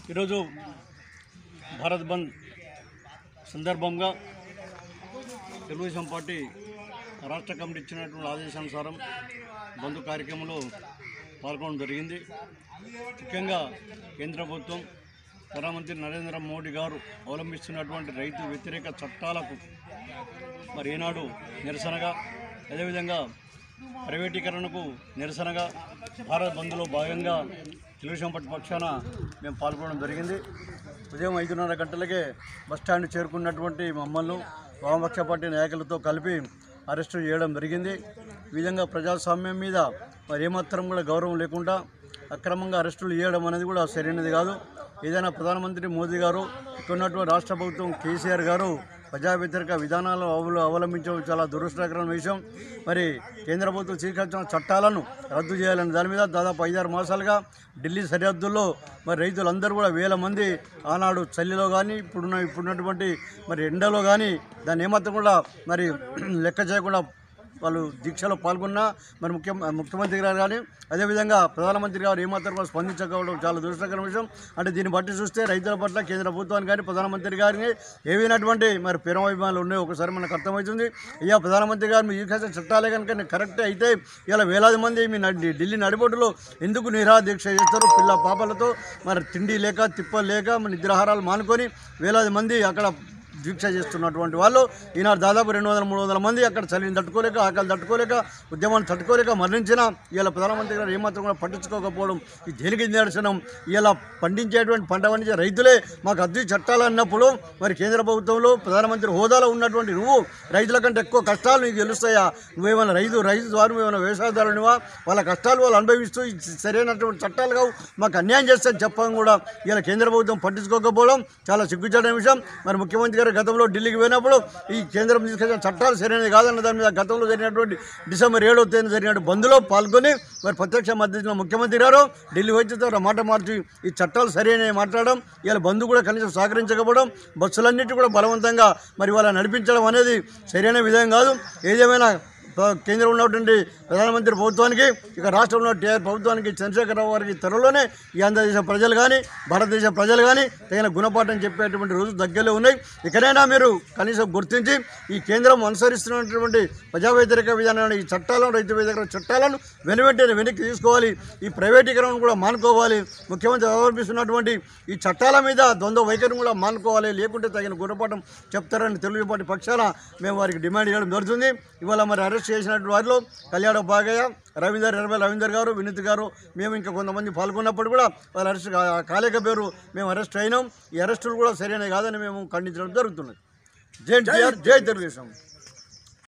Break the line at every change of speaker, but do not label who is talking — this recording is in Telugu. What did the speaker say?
ఈరోజు భారత్ బంద్ సందర్భంగా తెలుగుదేశం పార్టీ రాష్ట్ర కమిటీ ఇచ్చినటువంటి ఆదేశానుసారం బంద్ కార్యక్రమంలో పాల్గొనడం జరిగింది ముఖ్యంగా కేంద్ర ప్రభుత్వం ప్రధానమంత్రి నరేంద్ర మోడీ గారు అవలంబిస్తున్నటువంటి రైతు వ్యతిరేక చట్టాలకు మరి ఈనాడు నిరసనగా అదేవిధంగా ప్రైవేటీకరణకు నిరసనగా భారత్ బంద్లో భాగంగా తెలుగుదేశం పార్టీ పక్షాన మేము పాల్గొనడం జరిగింది ఉదయం ఐదున్నర గంటలకే బస్టాండ్ చేరుకున్నటువంటి మమ్మల్ని వామపక్ష పార్టీ నాయకులతో కలిపి అరెస్టు చేయడం జరిగింది ఈ విధంగా ప్రజాస్వామ్యం మీద మరి ఏమాత్రం కూడా గౌరవం లేకుండా అక్రమంగా అరెస్టులు చేయడం అనేది కూడా సరైనది కాదు ఏదైనా ప్రధానమంత్రి మోదీ గారు ఇక్కడ ఉన్నటువంటి రాష్ట్ర ప్రభుత్వం కేసీఆర్ గారు ప్రజా వ్యతిరేక విధానాలు అవలు అవలంబించడం చాలా దురదృష్టకరమైన విషయం మరి కేంద్ర ప్రభుత్వం స్వీకరించిన చట్టాలను రద్దు చేయాలని దాని మీద దాదాపు ఐదారు మాసాలుగా ఢిల్లీ సరిహద్దుల్లో మరి రైతులందరూ కూడా వేల మంది ఆనాడు చలిలో కానీ ఇప్పుడున్న ఇప్పుడున్నటువంటి మరి ఎండలో కానీ దాన్ని ఏమాత్రం కూడా మరి లెక్క చేయకుండా వాళ్ళు దీక్షలో పాల్గొన్నా మరి ముఖ్య ముఖ్యమంత్రి గారు కానీ అదేవిధంగా ప్రధానమంత్రి గారు ఏమాత్రం కూడా స్పందించకపోవడం చాలా దురదృష్టకరమైన విషయం అంటే దీన్ని బట్టి చూస్తే రైతుల పట్ల కేంద్ర ప్రభుత్వానికి కానీ ప్రధానమంత్రి గారిని ఏవైనటువంటి మరి ప్రేమాభిమానాలు ఉన్నాయో ఒకసారి మనకు అర్థమవుతుంది అయ్యా ప్రధానమంత్రి గారు మీ ఈ కాసిన చట్టాలే కనుక కరెక్ట్ అయితే ఇలా వేలాది మంది మీ నడి- ఢిల్లీ నడిబొడ్డులో ఎందుకు నిరా దీక్ష చేస్తారు పిల్ల పాపలతో మరి తిండి లేక తిప్పలు లేక మరి నిద్రాహారాలు మానుకొని వేలాది మంది అక్కడ దీక్ష చేస్తున్నటువంటి వాళ్ళు ఈనాడు దాదాపు రెండు వందల మూడు వందల మంది అక్కడ చలిని తట్టుకోలేక ఆకలి తట్టుకోలేక ఉద్యమాన్ని తట్టుకోలేక మరణించిన ఇలా ప్రధానమంత్రి గారు ఏమాత్రం కూడా పట్టించుకోకపోవడం ఈ దేనికి నిదర్శనం ఇలా పండించేటువంటి పంట పండించే రైతులే మాకు అద్దె చట్టాలు అన్నప్పుడు మరి కేంద్ర ప్రభుత్వంలో ప్రధానమంత్రి హోదాలో ఉన్నటువంటి నువ్వు రైతుల కంటే ఎక్కువ కష్టాలు నీకు తెలుస్తాయా నువ్వేమైనా రైతు రైతు ద్వారా నువ్వేమైనా వ్యవసాయదారునివా వాళ్ళ కష్టాలు వాళ్ళు అనుభవిస్తూ ఈ సరైనటువంటి చట్టాలు కావు మాకు అన్యాయం చేస్తారని చెప్పడం కూడా ఇలా కేంద్ర ప్రభుత్వం పట్టించుకోకపోవడం చాలా సిగ్గుచేటైన విషయం మరి ముఖ్యమంత్రి గారు గతంలో ఢిల్లీకి పోయినప్పుడు ఈ కేంద్రం తీసుకొచ్చిన చట్టాలు సరైనది కాదన్న దాని మీద గతంలో జరిగినటువంటి డిసెంబర్ ఏడవ తేదీన జరిగిన బంద్లో పాల్గొని మరి ప్రత్యక్ష మద్దతు ముఖ్యమంత్రి గారు ఢిల్లీ వచ్చి తర్వాత మాట మార్చి ఈ చట్టాలు సరైనవి మాట్లాడడం ఇలా బంధు కూడా కనీసం సహకరించకపోవడం బస్సులన్నిటి కూడా బలవంతంగా మరి వాళ్ళ నడిపించడం అనేది సరైన విధం కాదు ఏదేమైనా ప్ర- కేంద్రంలో ఉన్నటువంటి ప్రధానమంత్రి ప్రభుత్వానికి ఇక రాష్ట్రంలో టీఆర్ ప్రభుత్వానికి చంద్రశేఖరరావు గారికి త్వరలోనే ఈ ఆంధ్రదేశ ప్రజలు కానీ భారతదేశ ప్రజలు కానీ తగిన గుణపాఠం చెప్పేటువంటి రోజు దగ్గరలో ఉన్నాయి ఇకనైనా మీరు కనీసం గుర్తించి ఈ కేంద్రం అనుసరిస్తున్నటువంటి ప్రజా వ్యతిరేక విధానాన్ని ఈ చట్టాలను రైతు వ్యతిరేక చట్టాలను వెనువెంటనే వెనక్కి తీసుకోవాలి ఈ ప్రైవేటీకరణను కూడా మానుకోవాలి ముఖ్యమంత్రి అవలంబిస్తున్నటువంటి ఈ చట్టాల మీద ద్వంద్వ వైఖరిని కూడా మానుకోవాలి లేకుంటే తగిన గుణపాఠం చెప్తారని తెలుగు పార్టీ పక్షాన మేము వారికి డిమాండ్ చేయడం జరుగుతుంది ఇవాళ మరి అరెస్ట్ చేసినటువంటి వారిలో కళ్యాణ బాగయ్య రవీందర్ ఎర్రబెల్ రవీందర్ గారు వినీత్ గారు మేము ఇంకా కొంతమంది పాల్గొన్నప్పుడు కూడా వాళ్ళు అరెస్ట్ కా- కాలేక పేరు మేము అరెస్ట్ అయినాం ఈ అరెస్టులు కూడా సరైనవి కాదని మేము ఖండించడం జరుగుతున్నది జై ఎన్టీఆర్ జై తెలుగుదేశం